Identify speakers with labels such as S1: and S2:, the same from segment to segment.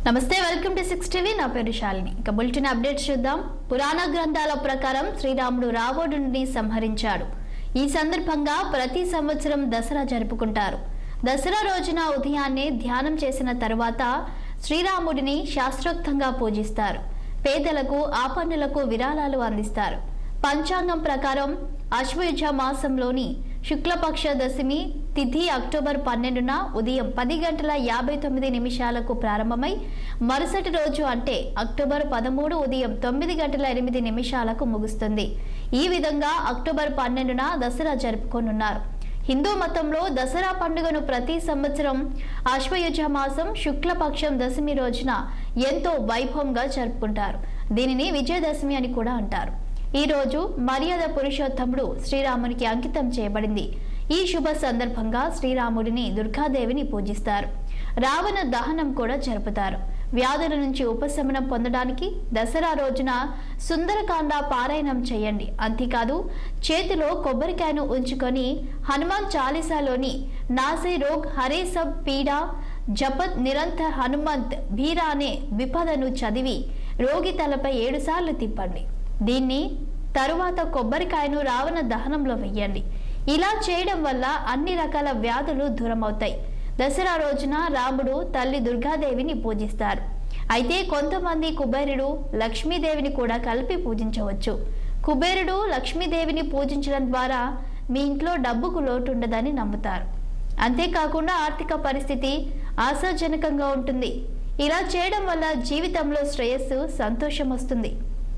S1: నమస్తే welcome to six TV నా పేరు శాలిని ఇక బులెటిన్ అప్డేట్స్ చూద్దాం పురాణ గ్రంథాల ప్రకారం శ్రీరాముడు రావణుడిని సంహరించాడు ఈ సందర్భంగా ప్రతి సంవత్సరం దసరా జరుపుకుంటారు దసరా రోజున ఉదయాన్నే ధ్యానం చేసిన తరువాత శ్రీరాముడిని శాస్త్రోక్తంగా పూజిస్తారు పేదలకు ఆపన్నులకు విరాళాలు అందిస్తారు పంచాంగం ప్రకారం అశ్వయుజ మాసంలోని శుక్లపక్ష దశమి తిథి అక్టోబర్ పన్నెండున ఉదయం పది గంటల యాభై తొమ్మిది నిమిషాలకు ప్రారంభమై మరుసటి రోజు అంటే అక్టోబర్ పదమూడు ఉదయం తొమ్మిది గంటల ఎనిమిది నిమిషాలకు ముగుస్తుంది ఈ విధంగా అక్టోబర్ పన్నెండున దసరా జరుపుకోనున్నారు హిందూ మతంలో దసరా పండుగను ప్రతి సంవత్సరం అశ్వయుజ మాసం శుక్లపక్షం దశమి రోజున ఎంతో వైభవంగా జరుపుకుంటారు దీనిని విజయదశమి అని కూడా అంటారు ఈ రోజు మర్యాద పురుషోత్తముడు శ్రీరామునికి అంకితం చేయబడింది ఈ శుభ సందర్భంగా శ్రీరాముడిని దుర్గాదేవిని పూజిస్తారు రావణ దహనం కూడా జరుపుతారు వ్యాధుల నుంచి ఉపశమనం పొందడానికి దసరా రోజున సుందరకాండ పారాయణం చేయండి అంతేకాదు చేతిలో కొబ్బరికాయను ఉంచుకొని హనుమాన్ చాలీసాలోని నాసే రోగ్ హరే సబ్ పీడా జపత్ నిరంతర్ హనుమంత్ భీరా అనే విపదను చదివి రోగి తలపై ఏడుసార్లు తిప్పండి దీన్ని తరువాత కొబ్బరికాయను రావణ దహనంలో వెయ్యండి ఇలా చేయడం వల్ల అన్ని రకాల వ్యాధులు దూరమవుతాయి దసరా రోజున రాముడు తల్లి దుర్గాదేవిని పూజిస్తారు అయితే కొంతమంది కుబేరుడు లక్ష్మీదేవిని కూడా కలిపి పూజించవచ్చు కుబేరుడు లక్ష్మీదేవిని పూజించడం ద్వారా మీ ఇంట్లో డబ్బుకు లోటు ఉండదని నమ్ముతారు అంతేకాకుండా ఆర్థిక పరిస్థితి ఆశాజనకంగా ఉంటుంది ఇలా చేయడం వల్ల జీవితంలో శ్రేయస్సు సంతోషం వస్తుంది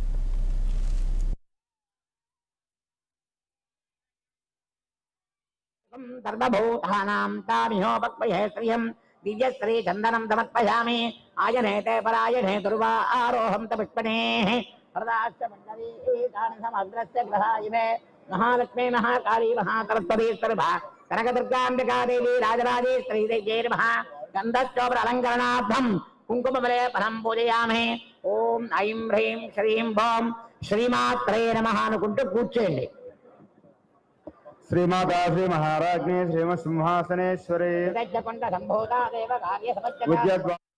S2: సర్వభూతానాం తామిహోపక్వయే శ్రియం దివ్యశ్రీ చందనం సమర్పయామి ఆయనేతే పరాయణే దుర్వా ఆరోహం తపుష్పణే ప్రదాశ్చ మండలీ దాని సమగ్రస్య గ్రహాయినే మహాలక్ష్మీ మహాకాళీ మహాసరస్వతీ స్వరూప కనకదుర్గాంబికా దేవి రాజరాజేశ్వరీ దేవ్యై నమః గంధశ్చోపర అలంకరణార్థం కుంకుమబలే పరం పూజయామి ఓం ఐం హ్రీం శ్రీం భోం శ్రీమాత్రే నమః అనుకుంటూ కూర్చోండి
S3: శ్రీమాతా శ్రీ మహారాజ్ఞి శ్రీమత్ సింహాసనేశ్వరే
S2: విదగ్ధకుండ సంభూతా దేవ కార్య సమస్య
S3: విద్యద్వా